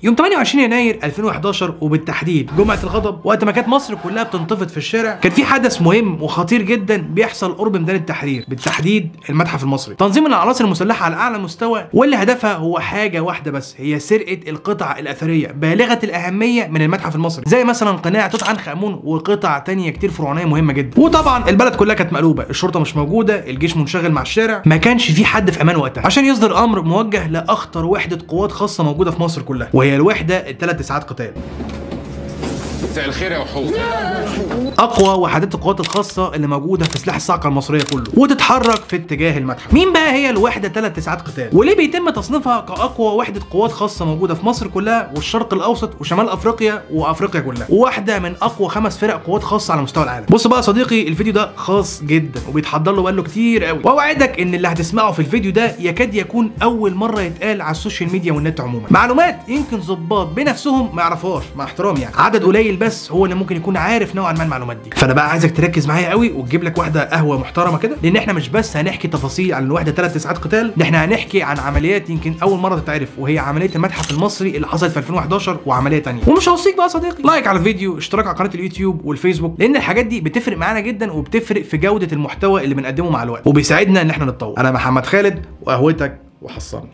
يوم 28 يناير 2011 وبالتحديد جمعه الغضب وقت ما كانت مصر كلها بتنتفض في الشارع كان في حدث مهم وخطير جدا بيحصل قرب ميدان التحرير بالتحديد المتحف المصري تنظيم العناصر المسلحه على اعلى مستوى واللي هدفها هو حاجه واحده بس هي سرقه القطع الاثريه بالغه الاهميه من المتحف المصري زي مثلا قناع توت عنخ امون وقطع تانية كتير فرعونيه مهمه جدا وطبعا البلد كلها كانت مقلوبه الشرطه مش موجوده الجيش منشغل مع الشارع ما كانش في حد في امان وقتها عشان يصدر امر موجه لاخطر وحده قوات خاصه موجوده في مصر كلها وهي الوحده الثلاث ساعات قتال مساء الخير يا وحوش اقوى وحدات القوات الخاصه اللي موجوده في سلاح الصاعقه المصريه كله وتتحرك في اتجاه المتحف مين بقى هي الوحده ثلاث ساعات قتال وليه بيتم تصنيفها كاقوى وحده قوات خاصه موجوده في مصر كلها والشرق الاوسط وشمال افريقيا وافريقيا كلها وواحده من اقوى خمس فرق قوات خاصه على مستوى العالم بص بقى يا صديقي الفيديو ده خاص جدا وبيتحضر له بقاله كتير قوي واوعدك ان اللي هتسمعه في الفيديو ده يكاد يكون اول مره يتقال على السوشيال ميديا والنت عموما معلومات يمكن ظباط بنفسهم ما يعرفوهاش مع احترامي يعني عدد قليل بس هو اللي ممكن يكون عارف نوعا ما المعلومات دي فانا بقى عايزك تركز معايا قوي وتجيب لك واحده قهوه محترمه كده لان احنا مش بس هنحكي تفاصيل عن الوحده ثلاث ساعات قتال ده احنا هنحكي عن عمليات يمكن اول مره تتعرف وهي عمليه المتحف المصري اللي حصلت في 2011 وعمليه ثانيه ومش هوصيك بقى يا صديقي لايك على الفيديو اشتراك على قناه اليوتيوب والفيسبوك لان الحاجات دي بتفرق معانا جدا وبتفرق في جوده المحتوى اللي بنقدمه مع الوقت وبيساعدنا ان احنا نتطور انا محمد خالد وقهوتك وحصلني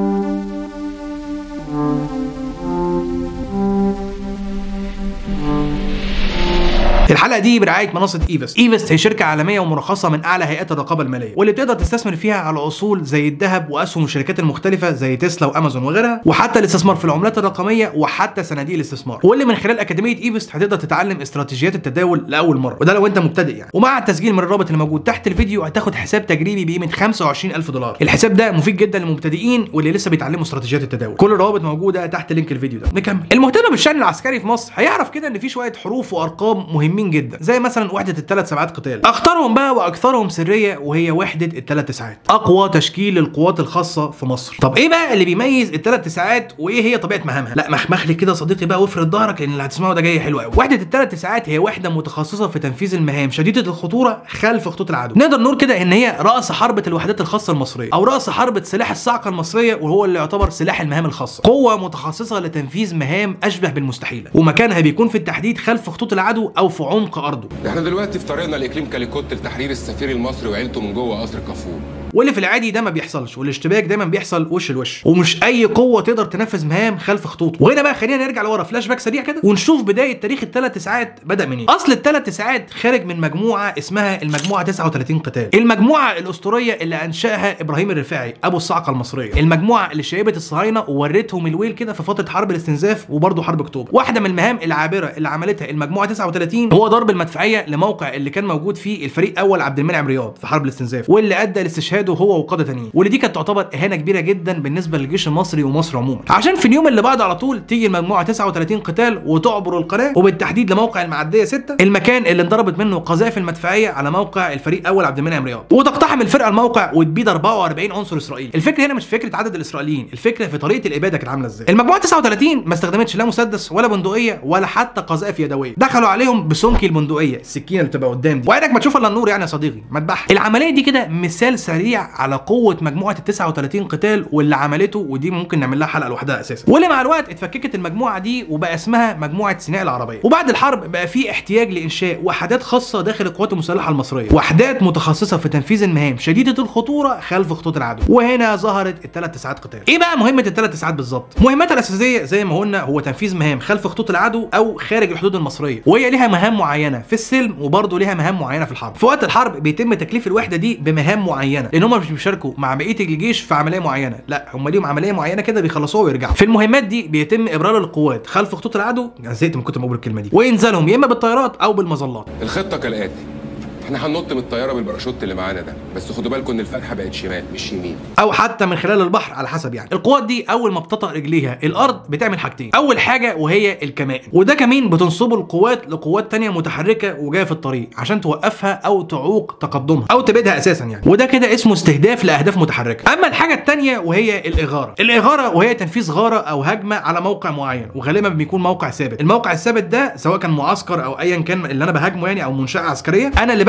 الحلقه دي برعايه منصه ايفست ايفست هي شركه عالميه ومرخصه من اعلى هيئات الرقابه الماليه واللي بتقدر تستثمر فيها على اصول زي الذهب واسهم الشركات المختلفه زي تسلا وامازون وغيرها وحتى الاستثمار في العملات الرقميه وحتى صناديق الاستثمار واللي من خلال اكاديميه ايفست هتقدر تتعلم استراتيجيات التداول لاول مره وده لو انت مبتدئ يعني ومع التسجيل من الرابط اللي موجود تحت الفيديو هتاخد حساب تجريبي بقيمه 25000 دولار الحساب ده مفيد جدا للمبتدئين واللي لسه بيتعلموا استراتيجيات التداول كل الروابط موجوده تحت لينك الفيديو ده نكمل المهتم بالشان العسكري في مصر هيعرف كده ان في شويه حروف وارقام مهمين جدا زي مثلا وحده الثلاث ساعات قتال اختارهم بقى واكثرهم سريه وهي وحده الثلاث ساعات اقوى تشكيل للقوات الخاصه في مصر طب ايه بقى اللي بيميز الثلاث ساعات وايه هي طبيعه مهامها لا مخمخ لي كده يا صديقي بقى وافرد ظهرك لان اللي هتسمعه ده جاي حلو قوي وحده الثلاث ساعات هي وحده متخصصه في تنفيذ المهام شديده الخطوره خلف خطوط العدو نقدر نقول كده ان هي راس حربه الوحدات الخاصه المصريه او راس حربه سلاح الصاعقه المصريه وهو اللي يعتبر سلاح المهام الخاصه قوه متخصصه لتنفيذ مهام اشبه بالمستحيله ومكانها بيكون في التحديد خلف خطوط العدو او في عمق ارضه احنا دلوقتي في طريقنا لاقليم كاليكوت لتحرير السفير المصري وعيلته من جوه قصر كافور واللي في العادي ده ما بيحصلش والاشتباك دايما بيحصل وش لوش ومش اي قوه تقدر تنفذ مهام خلف خطوطه وهنا بقى خلينا نرجع لورا فلاش باك سريع كده ونشوف بدايه تاريخ الثلاث ساعات بدا منين اصل الثلاث ساعات خارج من مجموعه اسمها المجموعه 39 قتال المجموعه الاسطوريه اللي انشاها ابراهيم الرفاعي ابو الصعقه المصريه المجموعه اللي شيبت الصهاينه وورتهم الويل كده في فتره حرب الاستنزاف وبرضه حرب اكتوبر واحده من المهام العابره اللي عملتها المجموعه 39 هو ضرب المدفعيه لموقع اللي كان موجود فيه الفريق اول عبد المنعم رياض في حرب الاستنزاف واللي ادى لاستشهاده هو وقاده تانيين واللي دي كانت تعتبر اهانه كبيره جدا بالنسبه للجيش المصري ومصر عموما عشان في اليوم اللي بعده على طول تيجي المجموعه 39 قتال وتعبر القناه وبالتحديد لموقع المعديه 6 المكان اللي انضربت منه قذائف المدفعيه على موقع الفريق اول عبد المنعم رياض وتقتحم الفرقه الموقع وتبيد 44 عنصر اسرائيلي الفكره هنا مش فكره عدد الاسرائيليين الفكره في طريقه الاباده كانت عامله ازاي المجموعه 39 ما استخدمتش لا مسدس ولا بندقيه ولا حتى قذائف يدويه دخلوا عليهم بسمكي البندقيه السكينه اللي بتبقى قدام دي وعينك ما تشوف الا النور يعني يا صديقي مذبحه العمليه دي كده مثال سريع على قوه مجموعه ال 39 قتال واللي عملته ودي ممكن نعمل لها حلقه لوحدها اساسا واللي مع الوقت اتفككت المجموعه دي وبقى اسمها مجموعه سيناء العربيه وبعد الحرب بقى في احتياج لانشاء وحدات خاصه داخل القوات المسلحه المصريه وحدات متخصصه في تنفيذ المهام شديده الخطوره خلف خطوط العدو وهنا ظهرت الثلاث ساعات قتال ايه بقى مهمه الثلاث ساعات بالظبط مهمتها الاساسيه زي ما قلنا هو تنفيذ مهام خلف خطوط العدو او خارج الحدود المصريه وهي ليها مهام معينه في السلم وبرضه ليها مهام معينه في الحرب في وقت الحرب بيتم تكليف الوحده دي بمهام معينه لان هم مش بيشاركوا مع بقيه الجيش في عمليه معينه لا هم ليهم عمليه معينه كده بيخلصوها ويرجعوا في المهمات دي بيتم ابرار القوات خلف خطوط العدو انا زهقت من كتر ما بقول الكلمه دي وانزالهم يا اما بالطيارات او بالمظلات الخطه كالاتي احنا هننط من الطياره بالباراشوت اللي معانا ده بس خدوا بالكم ان الفتحه بقت شمال مش يمين او حتى من خلال البحر على حسب يعني القوات دي اول ما بتطأ رجليها الارض بتعمل حاجتين اول حاجه وهي الكمائن وده كمين بتنصبه القوات لقوات تانية متحركه وجايه في الطريق عشان توقفها او تعوق تقدمها او تبيدها اساسا يعني وده كده اسمه استهداف لاهداف متحركه اما الحاجه التانية وهي الاغاره الاغاره وهي تنفيذ غاره او هجمه على موقع معين وغالبا بيكون موقع ثابت الموقع الثابت ده سواء كان معسكر او ايا كان اللي انا بهاجمه يعني او منشاه عسكريه انا اللي ببدا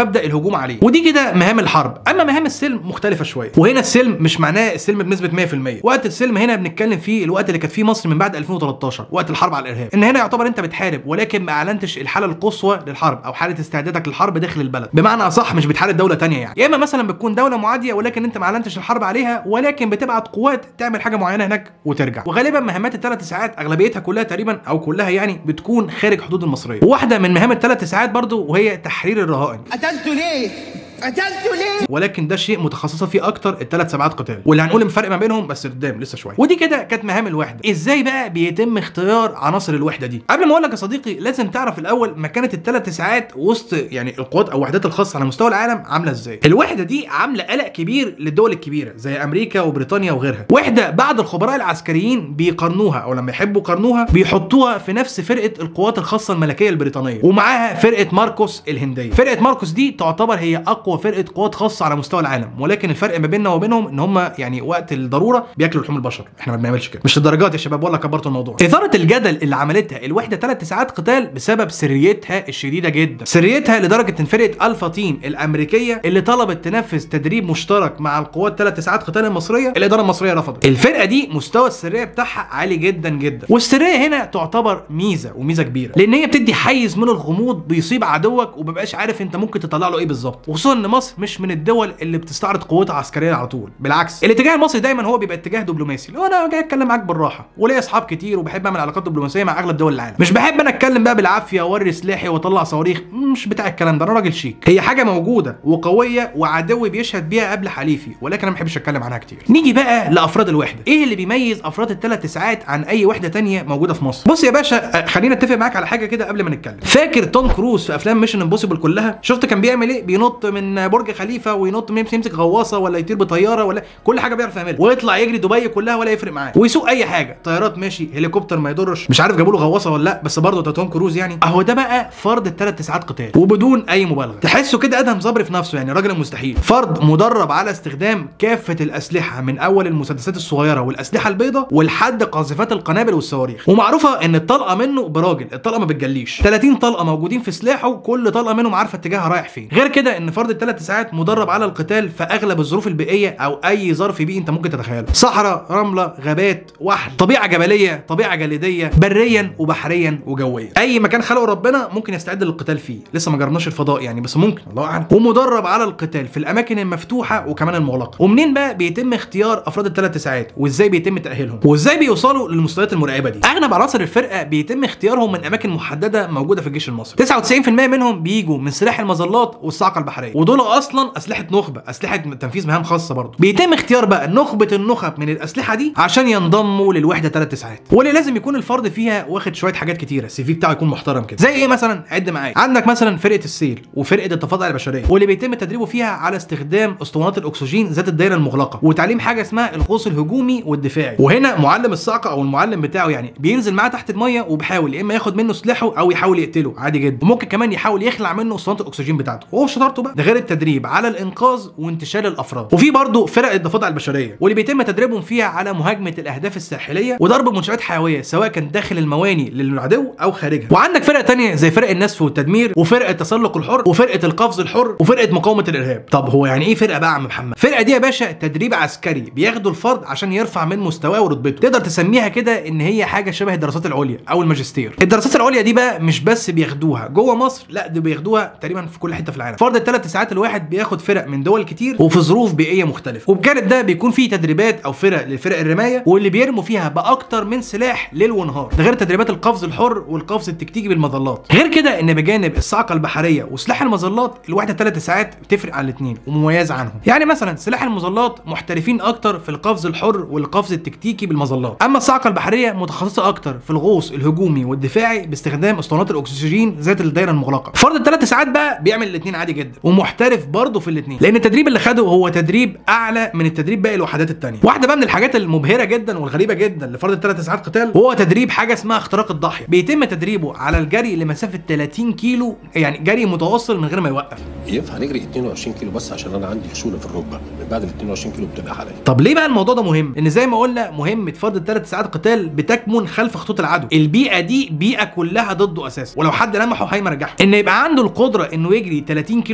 وابدا الهجوم عليه ودي كده مهام الحرب اما مهام السلم مختلفه شويه وهنا السلم مش معناه السلم بنسبه 100% وقت السلم هنا بنتكلم فيه الوقت اللي كانت فيه مصر من بعد 2013 وقت الحرب على الارهاب ان هنا يعتبر انت بتحارب ولكن ما اعلنتش الحاله القصوى للحرب او حاله استعدادك للحرب داخل البلد بمعنى اصح مش بتحارب دوله تانية يعني يا اما مثلا بتكون دوله معاديه ولكن انت ما اعلنتش الحرب عليها ولكن بتبعت قوات تعمل حاجه معينه هناك وترجع وغالبا مهمات الثلاث ساعات اغلبيتها كلها تقريبا او كلها يعني بتكون خارج حدود المصريه وواحده من مهام الثلاث ساعات برضو وهي تحرير الرهائن قتلته ليه؟ قتلته ليه؟ ولكن ده شيء متخصصه فيه اكتر الثلاث سبعات قتال واللي هنقول الفرق ما بينهم بس قدام لسه شويه ودي كده كانت مهام الوحده ازاي بقى بيتم اختيار عناصر الوحده دي قبل ما اقول لك يا صديقي لازم تعرف الاول مكانه الثلاث ساعات وسط يعني القوات او وحدات الخاصه على مستوى العالم عامله ازاي الوحده دي عامله قلق كبير للدول الكبيره زي امريكا وبريطانيا وغيرها وحده بعض الخبراء العسكريين بيقارنوها او لما يحبوا يقارنوها بيحطوها في نفس فرقه القوات الخاصه الملكيه البريطانيه ومعاها فرقه ماركوس الهنديه فرقه ماركوس دي تعتبر هي اقوى فرقه قوات خاصه على مستوى العالم ولكن الفرق ما بيننا وبينهم ان هم يعني وقت الضروره بياكلوا لحوم البشر احنا ما بنعملش كده مش الدرجات يا شباب والله كبرتوا الموضوع اثاره الجدل اللي عملتها الوحده ثلاث ساعات قتال بسبب سريتها الشديده جدا سريتها لدرجه ان فرقه الفا تيم الامريكيه اللي طلبت تنفذ تدريب مشترك مع القوات ثلاث ساعات قتال المصريه الاداره المصريه رفضت الفرقه دي مستوى السريه بتاعها عالي جدا جدا والسريه هنا تعتبر ميزه وميزه كبيره لان هي بتدي حيز من الغموض بيصيب عدوك ومبقاش عارف انت ممكن تطلع له ايه بالظبط وخصوصا ان مصر مش من الدول اللي بتستعرض قوتها عسكريه على طول بالعكس الاتجاه المصري دايما هو بيبقى اتجاه دبلوماسي اللي هو انا جاي اتكلم معاك بالراحه وليا اصحاب كتير وبحب اعمل علاقات دبلوماسيه مع اغلب دول العالم مش بحب انا اتكلم بقى بالعافيه واوري سلاحي واطلع صواريخ مش بتاع الكلام ده انا راجل شيك هي حاجه موجوده وقويه وعدوي بيشهد بيها قبل حليفي ولكن انا ما بحبش اتكلم عنها كتير نيجي بقى لافراد الوحده ايه اللي بيميز افراد الثلاث ساعات عن اي وحده تانية موجوده في مصر بص يا باشا أه، خلينا نتفق معاك على حاجه كده قبل ما نتكلم فاكر توم كروز في افلام ميشن امبوسيبل كلها شفت كان بيعمل ايه بينط من برج خليفه وينط يمسك يمسك غواصه ولا يطير بطياره ولا كل حاجه بيعرف يعملها ويطلع يجري دبي كلها ولا يفرق معاه ويسوق اي حاجه طيارات ماشي هليكوبتر ما يضرش مش عارف جابوا له غواصه ولا لا بس برضه ده توم كروز يعني اهو ده بقى فرض الثلاث ساعات قتال وبدون اي مبالغه تحسه كده ادهم صبري في نفسه يعني راجل مستحيل فرد مدرب على استخدام كافه الاسلحه من اول المسدسات الصغيره والاسلحه البيضاء ولحد قاذفات القنابل والصواريخ ومعروفه ان الطلقه منه براجل الطلقه ما بتجليش 30 طلقه موجودين في سلاحه كل طلقه منهم عارفه اتجاهها رايح فين غير كده ان فرد الثلاث ساعات مدرب على القتال في اغلب الظروف البيئيه او اي ظرف بيئي انت ممكن تتخيله صحراء رمله غابات وحل طبيعه جبليه طبيعه جليديه بريا وبحريا وجويا اي مكان خلقه ربنا ممكن يستعد للقتال فيه لسه ما جربناش الفضاء يعني بس ممكن الله اعلم ومدرب على القتال في الاماكن المفتوحه وكمان المغلقه ومنين بقى بيتم اختيار افراد الثلاث ساعات وازاي بيتم تاهيلهم وازاي بيوصلوا للمستويات المرعبه دي اغلب عناصر الفرقه بيتم اختيارهم من اماكن محدده موجوده في الجيش المصري 99% منهم بيجوا من سلاح المظلات والصاعقه البحريه ودول اصلا اسلحه نخبه اسلحه تنفيذ مهام خاصه برضه بيتم اختيار بقى نخبه النخب من الاسلحه دي عشان ينضموا للوحده ثلاث ساعات واللي لازم يكون الفرد فيها واخد شويه حاجات كتيره السي في بتاعه يكون محترم كده زي ايه مثلا عد معايا عندك مثلا فرقه السيل وفرقه التفاضل البشريه واللي بيتم تدريبه فيها على استخدام اسطوانات الاكسجين ذات الدايره المغلقه وتعليم حاجه اسمها الغوص الهجومي والدفاعي وهنا معلم الصاعقه او المعلم بتاعه يعني بينزل معاه تحت الميه وبيحاول يا اما ياخد منه سلاحه او يحاول يقتله عادي جدا وممكن كمان يحاول يخلع منه اسطوانات الاكسجين بتاعته وهو شطارته بقى ده غير التدريب على الانقاذ وانتشال الافراد وفي برضه فرق الضفادع البشريه واللي بيتم تدريبهم فيها على مهاجمه الاهداف الساحليه وضرب منشات حيويه سواء كان داخل المواني للعدو او خارجها وعندك فرق تانية زي فرق النسف والتدمير وفرقه التسلق الحر وفرقه القفز الحر وفرقه مقاومه الارهاب طب هو يعني ايه فرقه بقى يا عم محمد الفرقه دي يا باشا تدريب عسكري بياخده الفرد عشان يرفع من مستواه ورتبته تقدر تسميها كده ان هي حاجه شبه الدراسات العليا او الماجستير الدراسات العليا دي بقى مش بس بياخدوها جوه مصر لا دي بياخدوها تقريبا في كل حته في العالم فرد الثلاث ساعات الواحد بياخد فرق من دول كتير وفي ظروف بيئيه مختلفه وبجانب ده بيكون فيه تدريبات او فرق لفرق الرمايه واللي بيرموا فيها باكتر من سلاح ليل ونهار ده غير تدريبات القفز الحر والقفز التكتيكي بالمظلات غير كده ان بجانب الصاعقه البحريه وسلاح المظلات الواحده ثلاث ساعات بتفرق عن الاثنين ومميزه عنهم يعني مثلا سلاح المظلات محترفين اكتر في القفز الحر والقفز التكتيكي بالمظلات اما الصاعقه البحريه متخصصه اكتر في الغوص الهجومي والدفاعي باستخدام اسطوانات الاكسجين ذات الدايره المغلقه فرد الثلاث ساعات بقى بيعمل الاثنين عادي جدا ومحترف برضه في الاثنين لان التدريب اللي خده هو تدريب اعلى من التدريب باقي الوحدات الثانيه واحده بقى من الحاجات المبهره جدا والغريبه جدا لفرد الثلاث ساعات قتال وهو تدريب حاجه اسمها اختراق الضاحيه بيتم تدريبه على الجري لمسافه 30 كيلو يعني جري متواصل من غير ما يوقف ينفع نجري 22 كيلو بس عشان انا عندي خشونه في الركبه من بعد ال 22 كيلو بتبقى عليا طب ليه بقى الموضوع ده مهم؟ ان زي ما قلنا مهمه فرض الثلاث ساعات قتال بتكمن خلف خطوط العدو، البيئه دي بيئه كلها ضده اساسا، ولو حد لمحه هيمرجحه، ان يبقى عنده القدره انه يجري 30 كيلو متر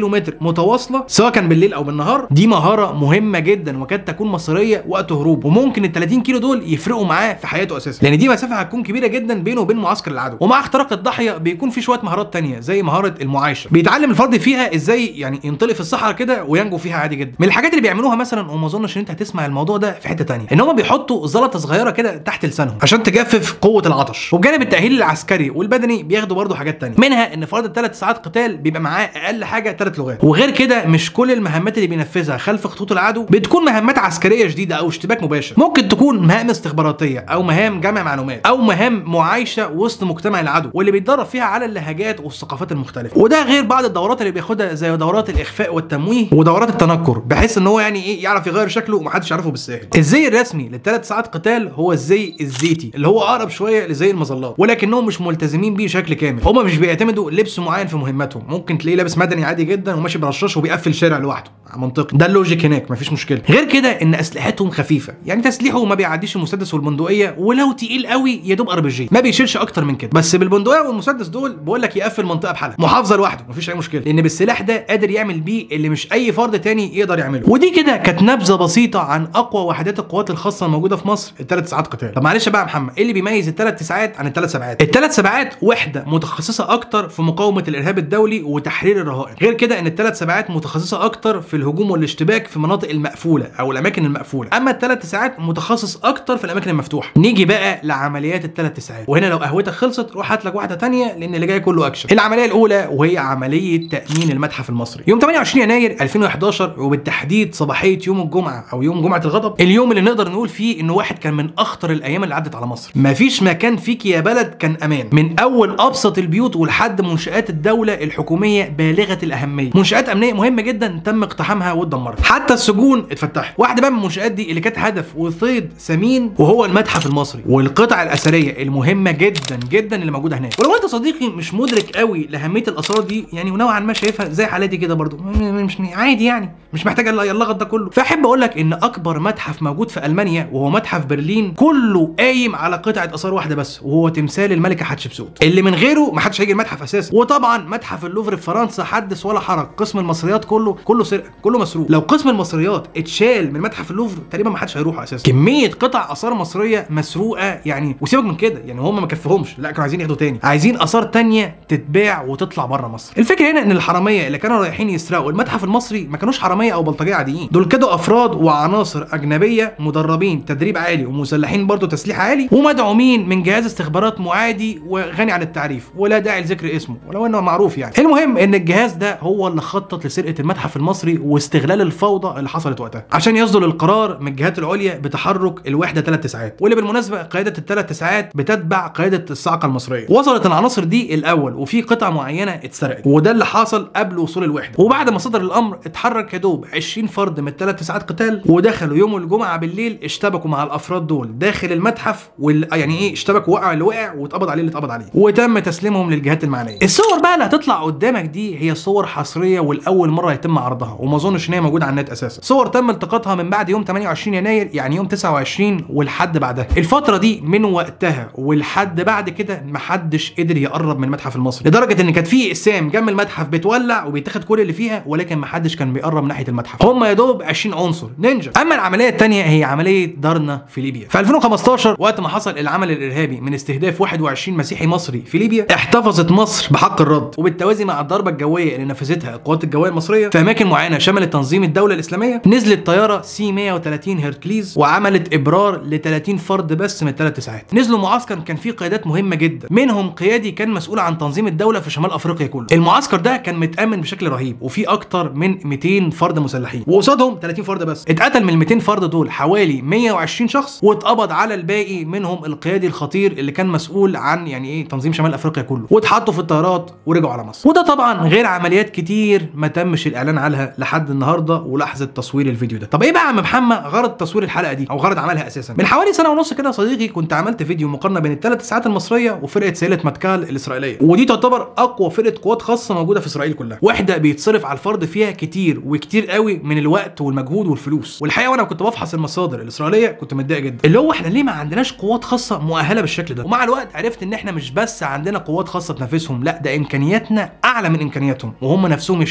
متواصله سواء كان بالليل او بالنهار دي مهاره مهمه جدا وكاد تكون مصيريه وقت هروب وممكن ال 30 كيلو دول يفرقوا معاه في حياته اساسا لان دي مسافه هتكون كبيره جدا بينه وبين معسكر العدو ومع اختراق الضاحيه بيكون في شويه مهارات تانية زي مهاره المعايشه بيتعلم الفرد فيها ازاي يعني ينطلق في الصحراء كده وينجو فيها عادي جدا من الحاجات اللي بيعملوها مثلا وما اظنش ان انت هتسمع الموضوع ده في حته تانية ان هم بيحطوا زلطه صغيره كده تحت لسانهم عشان تجفف قوه العطش وبجانب التاهيل العسكري والبدني بياخدوا برضه حاجات تانية منها ان فرد الثلاث ساعات قتال بيبقى معاه اقل حاجه ثلاث لغات وغير كده مش كل المهمات اللي بينفذها خلف خطوط العدو بتكون مهمات عسكريه شديده او اشتباك مباشر ممكن تكون مهام استخباراتيه او مهام جمع معلومات او مهام معايشه وسط مجتمع العدو واللي بيتدرب فيها على اللهجات والثقافات المختلفه وده غير بعض الدورات اللي بياخدها زي دورات الاخفاء والتمويه ودورات التنكر بحيث ان هو يعني ايه يعرف يغير شكله ومحدش يعرفه بالساهل الزي الرسمي للثلاث ساعات قتال هو الزي الزيتي اللي هو اقرب شويه لزي المظلات ولكنهم مش ملتزمين بيه بشكل كامل هم مش بيعتمدوا لبس معين في مهمتهم ممكن تلاقيه لابس مدني عادي جدا وماشي برشاش وبيقفل شارع لوحده منطقي ده اللوجيك هناك مفيش مشكله غير كده ان اسلحتهم خفيفه يعني تسليحه ما بيعديش المسدس والبندقيه ولو تقيل قوي يا دوب ار بي جي ما بيشيلش اكتر من كده بس بالبندقيه والمسدس دول بقول لك يقفل منطقه بحالها محافظه لوحده مفيش اي مشكله لان بالسلاح ده قادر يعمل بيه اللي مش اي فرد تاني يقدر يعمله ودي كده كانت نبذه بسيطه عن اقوى وحدات القوات الخاصه الموجوده في مصر الثلاث ساعات قتال طب معلش بقى يا محمد ايه اللي بيميز الثلاث ساعات عن الثلاث سبعات الثلاث سبعات وحده متخصصه اكتر في مقاومه الارهاب الدولي وتحرير الرهائن غير كده ان الثلاث سبعات متخصصه اكتر في الهجوم والاشتباك في المناطق المقفوله او الاماكن المقفوله اما الثلاث ساعات متخصص اكتر في الاماكن المفتوحه نيجي بقى لعمليات الثلاث ساعات وهنا لو قهوتك خلصت روح هات لك واحده ثانيه لان اللي جاي كله اكشن العمليه الاولى وهي عمليه تامين المتحف المصري يوم 28 يناير 2011 وبالتحديد صباحيه يوم الجمعه او يوم جمعه الغضب اليوم اللي نقدر نقول فيه انه واحد كان من اخطر الايام اللي عدت على مصر مفيش مكان فيك يا بلد كان امان من اول ابسط البيوت ولحد منشات الدوله الحكوميه بالغه الاهميه منشات امنيه مهمه جدا تم اقتحامها واتدمرت حتى السجون اتفتحت واحده بقى من المنشات دي اللي كانت هدف وصيد ثمين وهو المتحف المصري والقطع الاثريه المهمه جدا جدا اللي موجوده هناك ولو انت صديقي مش مدرك قوي لاهميه الاثار دي يعني ونوعا ما شايفها زي حالاتي كده برضو م- مش عادي يعني مش محتاج الا اللغط ده كله فاحب اقول لك ان اكبر متحف موجود في المانيا وهو متحف برلين كله قايم على قطعه اثار واحده بس وهو تمثال الملكه حتشبسوت اللي من غيره ما حدش هيجي المتحف اساسا وطبعا متحف اللوفر في فرنسا حدث ولا حرج قسم المصريات كله كله سرقه كله مسروق لو قسم المصريات اتشال من متحف اللوفر تقريبا ما حدش هيروح اساسا كميه قطع اثار مصريه مسروقه يعني وسيبك من كده يعني هم ما كفهمش لا كانوا عايزين ياخدوا تاني عايزين اثار تانية تتباع وتطلع بره مصر الفكره هنا ان الحراميه اللي كانوا رايحين يسرقوا المتحف المصري ما كانوش حراميه او بلطجيه عاديين دول كده افراد وعناصر اجنبيه مدربين تدريب عالي ومسلحين برضه تسليح عالي ومدعومين من جهاز استخبارات معادي وغني عن التعريف ولا داعي لذكر اسمه ولو انه معروف يعني المهم ان الجهاز ده هو اللي خطط لسرقه المتحف المصري واستغلال الفوضى اللي حصلت وقتها عشان يصدر القرار من الجهات العليا بتحرك الوحده ثلاث تسعات واللي بالمناسبه قياده الثلاث تسعات بتتبع قياده الصاعقه المصريه وصلت العناصر دي الاول وفي قطع معينه اتسرقت وده اللي حصل قبل وصول الوحده وبعد ما صدر الامر اتحرك يا دوب 20 فرد من الثلاث تسعات قتال ودخلوا يوم الجمعه بالليل اشتبكوا مع الافراد دول داخل المتحف وال... يعني ايه اشتبكوا وقع اللي وقع واتقبض عليه اللي اتقبض عليه وتم تسليمهم للجهات المعنيه الصور بقى اللي هتطلع قدامك دي هي صور حصريه والاول مره يتم عرضها وما اظنش ان هي موجوده على النت اساسا صور تم التقاطها من بعد يوم 28 يناير يعني يوم 29 والحد بعدها الفتره دي من وقتها والحد بعد كده محدش قدر يقرب من المتحف المصري لدرجه ان كانت في اقسام جنب المتحف بتولع وبيتاخد كل اللي فيها ولكن محدش كان بيقرب ناحيه المتحف هم يا دوب 20 عنصر نينجا اما العمليه الثانيه هي عمليه دارنا في ليبيا في 2015 وقت ما حصل العمل الارهابي من استهداف 21 مسيحي مصري في ليبيا احتفظت مصر بحق الرد وبالتوازي مع الضربه الجويه اللي نفذتها القوات الجويه المصريه في اماكن معينه شملت تنظيم الدوله الاسلاميه نزلت طياره سي 130 هيركليز وعملت ابرار ل 30 فرد بس من الثلاث ساعات نزلوا معسكر كان فيه قيادات مهمه جدا منهم قيادي كان مسؤول عن تنظيم الدوله في شمال افريقيا كله المعسكر ده كان متامن بشكل رهيب وفي اكتر من 200 فرد مسلحين وقصادهم 30 فرد بس اتقتل من ال 200 فرد دول حوالي 120 شخص واتقبض على الباقي منهم القيادي الخطير اللي كان مسؤول عن يعني ايه تنظيم شمال افريقيا كله واتحطوا في الطيارات ورجعوا على مصر وده طبعا غير عمليات كتير ما تمش الاعلان عنها لحد النهارده ولحظه تصوير الفيديو ده طب ايه بقى يا عم محمد غرض تصوير الحلقه دي او غرض عملها اساسا من حوالي سنه ونص كده يا صديقي كنت عملت فيديو مقارنه بين الثلاث ساعات المصريه وفرقه سيله متكال الاسرائيليه ودي تعتبر اقوى فرقه قوات خاصه موجوده في اسرائيل كلها وحده بيتصرف على الفرد فيها كتير وكتير قوي من الوقت والمجهود والفلوس والحقيقه وانا كنت بفحص المصادر الاسرائيليه كنت متضايق جدا اللي هو احنا ليه ما عندناش قوات خاصه مؤهله بالشكل ده ومع الوقت عرفت ان احنا مش بس عندنا قوات خاصه تنافسهم لا ده امكانياتنا اعلى من امكانياتهم وهم نفسهم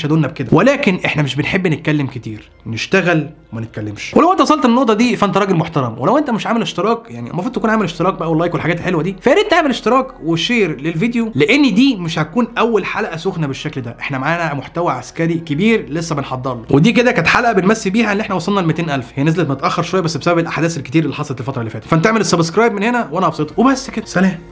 شادونا بكده ولكن احنا مش بنحب نتكلم كتير نشتغل وما نتكلمش ولو انت وصلت للنقطه دي فانت راجل محترم ولو انت مش عامل اشتراك يعني المفروض تكون عامل اشتراك بقى واللايك والحاجات الحلوه دي فيا ريت تعمل اشتراك وشير للفيديو لان دي مش هتكون اول حلقه سخنه بالشكل ده احنا معانا محتوى عسكري كبير لسه بنحضر له ودي كده كانت حلقه بنمسي بيها ان احنا وصلنا ل 200000 هي نزلت متاخر شويه بس بسبب الاحداث الكتير اللي حصلت الفتره اللي فاتت فانت اعمل السبسكرايب من هنا وانا هبسطك وبس كده سلام